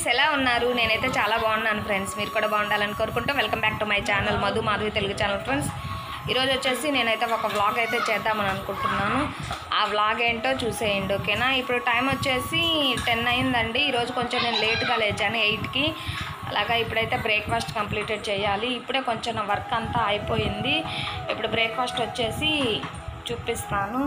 Friends ఎలా ఉన్నారు నేనైతే చాలా బాగున్నాను ఫ్రెండ్స్ మీరు కూడా బాగుండాలని కోరుకుంటూ welcome back to my channel Madhu Madhavi Telugu channel friends ఈరోజు వచ్చేసి నేనైతే ఒక వ్లాగ్ అయితే చేద్దామని అనుకుంటున్నాను ఆ వ్లాగ్ ఏంటో చూసేయండి ఓకేనా ఇప్పుడు టైం వచ్చేసి టెన్ అయిందండి ఈరోజు కొంచెం నేను లేట్గా లేచాను ఎయిట్కి అలాగా ఇప్పుడైతే బ్రేక్ఫాస్ట్ కంప్లీటెడ్ చేయాలి ఇప్పుడే కొంచెం నా వర్క్ అంతా అయిపోయింది ఇప్పుడు బ్రేక్ఫాస్ట్ వచ్చేసి చూపిస్తాను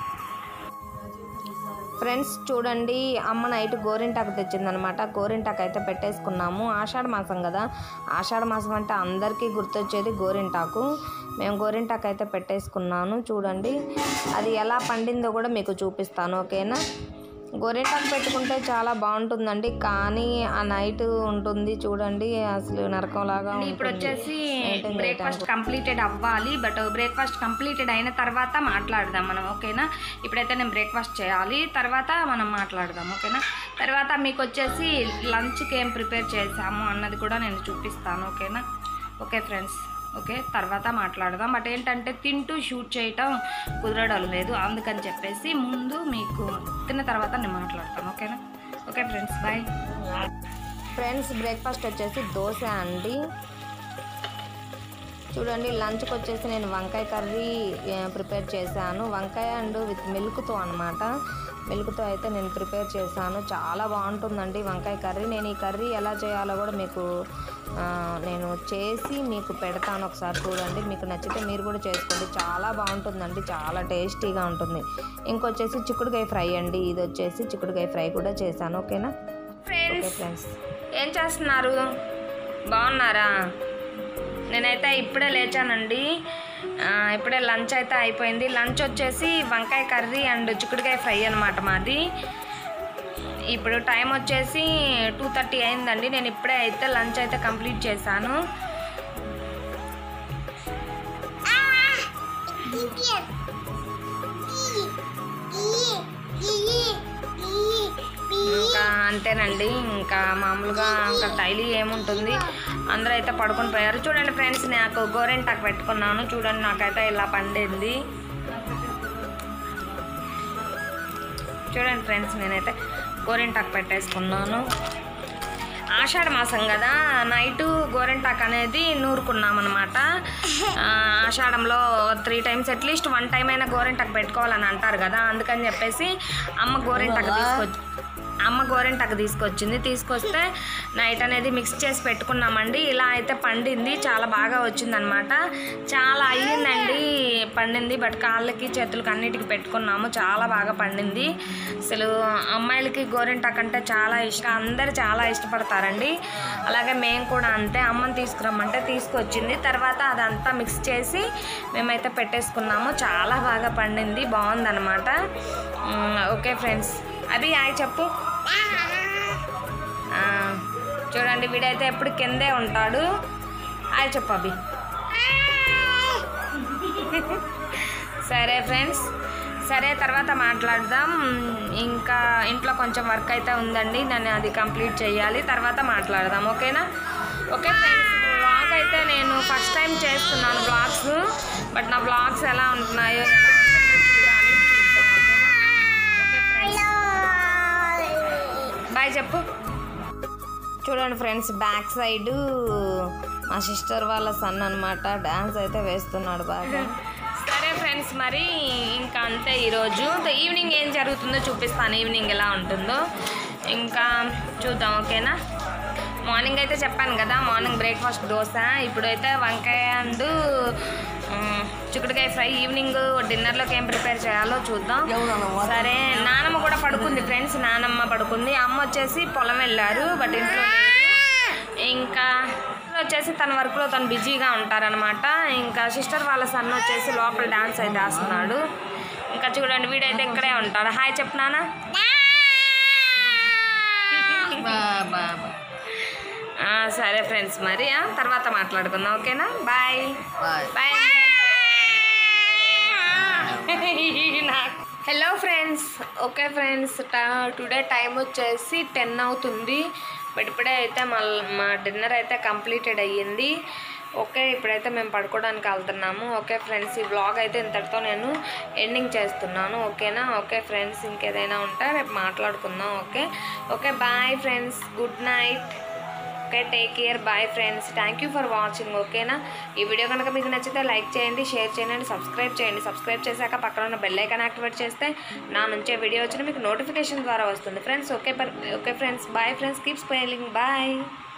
ఫ్రెండ్స్ చూడండి అమ్మ నైట్ గోరింటాకు తెచ్చిందనమాట గోరింటాకు అయితే పెట్టేసుకున్నాము ఆషాఢ మాసం కదా ఆషాఢ మాసం అంటే అందరికీ గుర్తొచ్చేది గోరింటాకు మేము గోరింటాకు అయితే పెట్టేసుకున్నాను చూడండి అది ఎలా పండిందో కూడా మీకు చూపిస్తాను ఓకేనా గోరింటాకు పెట్టుకుంటే చాలా బాగుంటుందండి కానీ ఆ నైట్ ఉంటుంది చూడండి అసలు నరకంలాగా ఇప్పుడు వచ్చేసి బ్రేక్ఫాస్ట్ కంప్లీటెడ్ అవ్వాలి బట్ బ్రేక్ఫాస్ట్ కంప్లీటెడ్ అయిన తర్వాత మాట్లాడదాం మనం ఓకేనా ఇప్పుడైతే నేను బ్రేక్ఫాస్ట్ చేయాలి తర్వాత మనం మాట్లాడదాం ఓకేనా తర్వాత మీకు వచ్చేసి లంచ్కి ఏం ప్రిపేర్ చేసాము అన్నది కూడా నేను చూపిస్తాను ఓకేనా ఓకే ఫ్రెండ్స్ ఓకే తర్వాత మాట్లాడదాం బట్ ఏంటంటే తింటూ షూట్ చేయటం కుదరడం లేదు అందుకని చెప్పేసి ముందు మీకు తిన్న తర్వాత నేను మాట్లాడతాను ఓకేనా okay friends bye friends breakfast వచ్చేసి దోశ అండి చూడండి లంచ్కి వచ్చేసి నేను వంకాయ కర్రీ ఆ, ప్రిపేర్ చేశాను వంకాయ అండ్ విత్ మిల్క్తో అనమాట మిల్క్తో అయితే నేను ప్రిపేర్ చేశాను చాలా బాగుంటుందండి వంకాయ కర్రీ నేను ఈ కర్రీ ఎలా చేయాలో కూడా మీకు ఆ, నేను చేసి మీకు పెడతాను ఒకసారి చూడండి మీకు నచ్చితే మీరు కూడా చేసుకోండి చాలా బాగుంటుందండి చాలా టేస్టీగా ఉంటుంది ఇంకొచ్చేసి చిక్కుడుకాయ ఫ్రై అండి ఇది వచ్చేసి చిక్కుడుకాయ ఫ్రై కూడా చేశాను ఓకేనా ఓకే ఫ్రెండ్స్ ఏం చేస్తున్నారు బాగున్నారా నేనైతే ఇప్పుడే లేచానండి ఆ, ఇప్పుడే లంచ్ అయితే అయిపోయింది లంచ్ వచ్చేసి వంకాయ కర్రీ అండ్ చిక్కుడుకాయ ఫ్రై అనమాట మాది ఇప్పుడు టైం వచ్చేసి టూ థర్టీ అయిందండి నేను ఇప్పుడే అయితే లంచ్ అయితే కంప్లీట్ చేశాను ఇంకా అంతేనండి ఇంకా మామూలుగా ఇంకా డైలీ ఏముంటుంది అందరూ అయితే పడుకొని పోయారు చూడండి ఫ్రెండ్స్ నాకు గోరెంటాకు పెట్టుకున్నాను చూడండి నాకైతే ఇలా పండింది చూడండి ఫ్రెండ్స్ నేనైతే గోరెంటాకు పెట్టేసుకున్నాను ఆషాఢ మాసం కదా నైట్ గోరెంటాక్ అనేది నూరుకున్నాం అనమాట ఆషాఢంలో three times at least one time అయినా గోరెంటాకు పెట్టుకోవాలని అంటారు కదా అందుకని చెప్పేసి అమ్మ గోరెంటాకు తీసుకొచ్చి అమ్మ గోరెంటాకు తీసుకొచ్చింది తీసుకొస్తే నైట్ అనేది మిక్స్ చేసి పెట్టుకున్నామండి ఇలా అయితే పండింది చాలా బాగా వచ్చిందనమాట చాలా అయ్యిందండి పండింది బట్ కాళ్ళకి చేతులకి అన్నిటికి పెట్టుకున్నాము చాలా బాగా పండింది అసలు అమ్మాయిలకి గోరింటాకు అంటే చాలా ఇష్టం అందరు చాలా ఇష్టపడతారండి అలాగే మేము కూడా అంతే అమ్మని తీసుకురమ్మంటే తీసుకొచ్చింది తర్వాత అదంతా మిక్స్ చేసి మేమైతే పెట్టేసుకున్నాము చాలా బాగా పండింది బాగుందన్నమాట మ్, ఓకే ఫ్రెండ్స్ అభి హాయ్ చెప్పు ఆ, చూడండి వీడైతే ఎప్పుడు కిందే ఉంటాడు హాయ్ చెప్పు అభి సరే ఫ్రెండ్స్ సరే తర్వాత మాట్లాడదాం ఇంకా ఇంట్లో కొంచెం వర్క్ అయితే ఉందండి నేను అది కంప్లీట్ చేయాలి తర్వాత మాట్లాడదాం ఓకేనా ఓకే ఫ్రెండ్స్ బ్లాగ్ అయితే నేను ఫస్ట్ టైం చేస్తున్నాను బ్లాగ్స్ బట్ నా బ్లాగ్స్ ఎలా ఉంటున్నాయో ఎలా ఉంటుందో చూడాలి చూద్దాం, ఓకేనా? ఓకే ఫ్రెండ్స్ బాయ్ చెప్పు చూడండి ఫ్రెండ్స్ బ్యాక్ సైడ్ మా సిస్టర్ వాళ్ళ సన్ అనమాట డాన్స్ అయితే వేస్తున్నాడు బాగా సరే ఫ్రెండ్స్ మరి ఇంకా అంతే ఈరోజు ఈవినింగ్ ఏం జరుగుతుందో చూపిస్తాను ఈవినింగ్ ఎలా ఉంటుందో ఇంకా చూద్దాం ఓకేనా మార్నింగ్ అయితే చెప్పాను కదా మార్నింగ్ బ్రేక్ఫాస్ట్ దోశ ఇప్పుడైతే వంకాయ అండ్ ఉమ్, చిక్కుడుకాయ ఫ్రై ఈవినింగ్ డిన్నర్లోకి ఏం ప్రిపేర్ చేయాలో చూద్దాం సరే నానమ్మ కూడా పడుకుంది ఫ్రెండ్స్ నానమ్మ పడుకుంది అమ్మ వచ్చేసి పొలం వెళ్ళారు బట్ ఇంట్లో లేరు. ఇంకా వచ్చేసి తన వర్క్లో తను బిజీగా ఉంటారనమాట ఇంకా సిస్టర్ వాళ్ళ సన్ వచ్చేసి లోపల డాన్స్ అయితే వేస్తున్నాడు ఇంకా చూడండి వీడైతే ఇక్కడే ఉంటాడు హాయ్ చెప్పు నాన్న ఆ, సరే ఫ్రెండ్స్ మరి ఆ, తర్వాత మాట్లాడుకుందాం ఓకేనా bye bye hello friends okay friends today time వచ్చేసి టెన్ అవుతుంది బట్ ఇప్పుడే అయితే మా మా డిన్నర్ అయితే కంప్లీటెడ్ అయ్యింది ఓకే ఇప్పుడైతే మేము పడుకోవడానికి వెళ్తున్నాము ఓకే ఫ్రెండ్స్ ఈ బ్లాగ్ అయితే ఇంతటితో నేను ఎండింగ్ చేస్తున్నాను ఓకేనా ఓకే ఫ్రెండ్స్ ఇంకేదైనా ఉంటే రేపు మాట్లాడుకుందాం okay okay bye friends good night okay take care bye friends thank you for watching ఓకేనా ఈ వీడియో కనుక మీకు నచ్చితే లైక్ చేయండి షేర్ చేయండి సబ్స్క్రైబ్ చేయండి సబ్స్క్రైబ్ చేశాక పక్కన ఉన్న బెల్ ఐకాన్ యాక్టివేట్ చేస్తే నా నుంచే వీడియో వచ్చిన మీకు నోటిఫికేషన్ ద్వారా వస్తుంది friends okay okay friends bye friends keep smiling bye